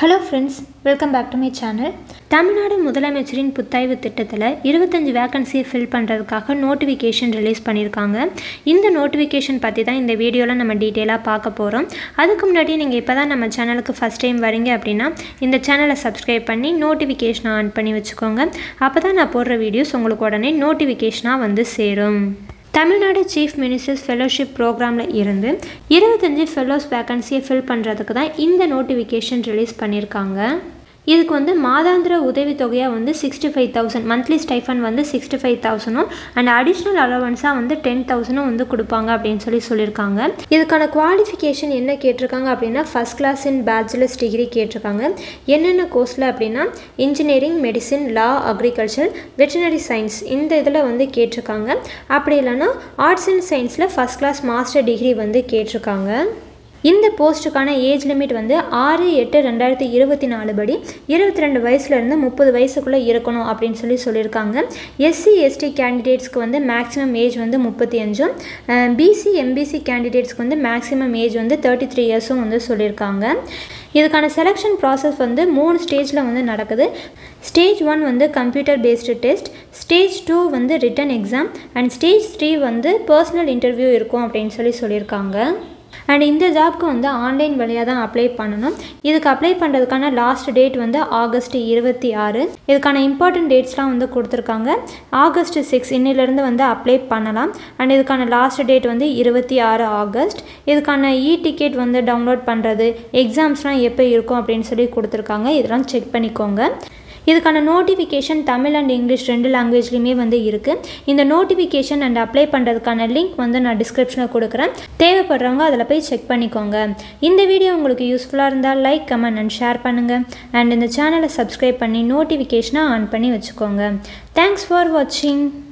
hello friends welcome back to my channel Tamil Nadu முதலமைச்சரின் புத்தாய்வு திட்டத்தில் இருபத்தஞ்சி வேக்கன்சியை ஃபில் பண்ணுறதுக்காக நோட்டிஃபிகேஷன் ரிலீஸ் பண்ணியிருக்காங்க இந்த நோட்டிஃபிகேஷன் பற்றி தான் இந்த வீடியோவில் நம்ம டீட்டெயிலாக பார்க்க போகிறோம் அதுக்கு முன்னாடி நீங்கள் இப்போ தான் நம்ம சேனலுக்கு ஃபஸ்ட் டைம் வரீங்க அப்படின்னா இந்த சேனலை சப்ஸ்கிரைப் பண்ணி நோட்டிஃபிகேஷனை ஆன் பண்ணி வச்சுக்கோங்க அப்போ தான் நான் போடுற வீடியோஸ் உங்களுக்கு உடனே நோட்டிஃபிகேஷனாக வந்து சேரும் தமிழ்நாடு சீஃப் மினிஸ்டர்ஸ் ஃபெலோஷிப் ப்ரோக்ராமில் இருந்து இருபத்தஞ்சி ஃபெலோஸ் வேக்கன்சியை ஃபில் பண்ணுறதுக்கு தான் இந்த நோட்டிஃபிகேஷன் ரிலீஸ் பண்ணியிருக்காங்க இதுக்கு வந்து மாதாந்திர உதவித்தொகையாக வந்து sixty five thousand monthly stipend வந்து சிக்ஸ்டி ஃபைவ் தௌசண்டும் அண்ட் அடிஷ்னல் அலவன்ஸாக வந்து டென் தௌசண்டும் வந்து கொடுப்பாங்க அப்படின்னு சொல்லி சொல்லியிருக்காங்க இதுக்கான குவாலிஃபிகேஷன் என்ன கேட்டிருக்காங்க அப்படின்னா first class in bachelors degree கேட்டிருக்காங்க என்னென்ன கோர்ஸில் அப்படின்னா engineering medicine law agriculture veterinary science இந்த இதில் வந்து கேட்டிருக்காங்க அப்படி இல்லைன்னா ஆர்ட்ஸ் அண்ட் சயின்ஸில் ஃபஸ்ட் கிளாஸ் மாஸ்டர் டிகிரி வந்து கேட்டிருக்காங்க இந்த போஸ்ட்டுக்கான ஏஜ் லிமிட் வந்து ஆறு எட்டு ரெண்டாயிரத்தி இருபத்தி நாலு படி இருபத்தி ரெண்டு வயசுலேருந்து முப்பது வயசுக்குள்ளே இருக்கணும் அப்படின்னு சொல்லி சொல்லியிருக்காங்க எஸ்சி எஸ்டி கேண்டிடேட்ஸ்க்கு வந்து மேக்ஸிமம் ஏஜ் வந்து முப்பத்தி அஞ்சும் பிசி எம்பிசி கேண்டிடேட்ஸ்க்கு வந்து மேக்ஸிமம் ஏஜ் வந்து தேர்ட்டி த்ரீ இயர்ஸும் வந்து சொல்லியிருக்காங்க இதுக்கான செலெக்ஷன் ப்ராசஸ் வந்து மூணு ஸ்டேஜில் வந்து நடக்குது ஸ்டேஜ் ஒன் வந்து computer based test stage two வந்து written exam and stage three வந்து பர்சனல் இன்டர்வியூ இருக்கும் அப்படின்னு சொல்லி சொல்லியிருக்காங்க அண்ட் இந்த ஜாப்க்கு வந்து ஆன்லைன் வழியாக தான் அப்ளை பண்ணணும் இதுக்கு அப்ளை பண்ணுறதுக்கான லாஸ்ட் டேட் வந்து ஆகஸ்ட் இருபத்தி ஆறு இதுக்கான இம்பார்ட்டன்ட் டேட்ஸ்லாம் வந்து கொடுத்துருக்காங்க ஆகஸ்ட் சிக்ஸ் இன்னிலேருந்து வந்து அப்ளை பண்ணலாம் அண்ட் இதுக்கான லாஸ்ட் டேட் வந்து இருபத்தி ஆறு ஆகஸ்ட் இதுக்கான இ டிக்கெட் வந்து டவுன்லோட் பண்ணுறது எக்ஸாம்ஸ்லாம் எப்போ இருக்கும் அப்படின்னு சொல்லி கொடுத்துருக்காங்க இதெல்லாம் செக் பண்ணிக்கோங்க இதுக்கான நோட்டிஃபிகேஷன் தமிழ் அண்ட் இங்கிலீஷ் ரெண்டு லாங்குவேஜ்லேயுமே வந்து இருக்குது இந்த நோட்டிஃபிகேஷன் அண்ட் அப்ளை பண்ணுறதுக்கான லிங்க் வந்து நான் டிஸ்கிரிப்ஷனில் கொடுக்குறேன் தேவைப்படுறவங்க அதில் போய் செக் பண்ணிக்கோங்க இந்த வீடியோ உங்களுக்கு யூஸ்ஃபுல்லாக இருந்தால் லைக் கமெண்ட் அண்ட் ஷேர் பண்ணுங்கள் அண்ட் இந்த சேனலை சப்ஸ்கிரைப் பண்ணி நோட்டிஃபிகேஷனை ஆன் பண்ணி வச்சுக்கோங்க தேங்க்ஸ் ஃபார் வாட்சிங்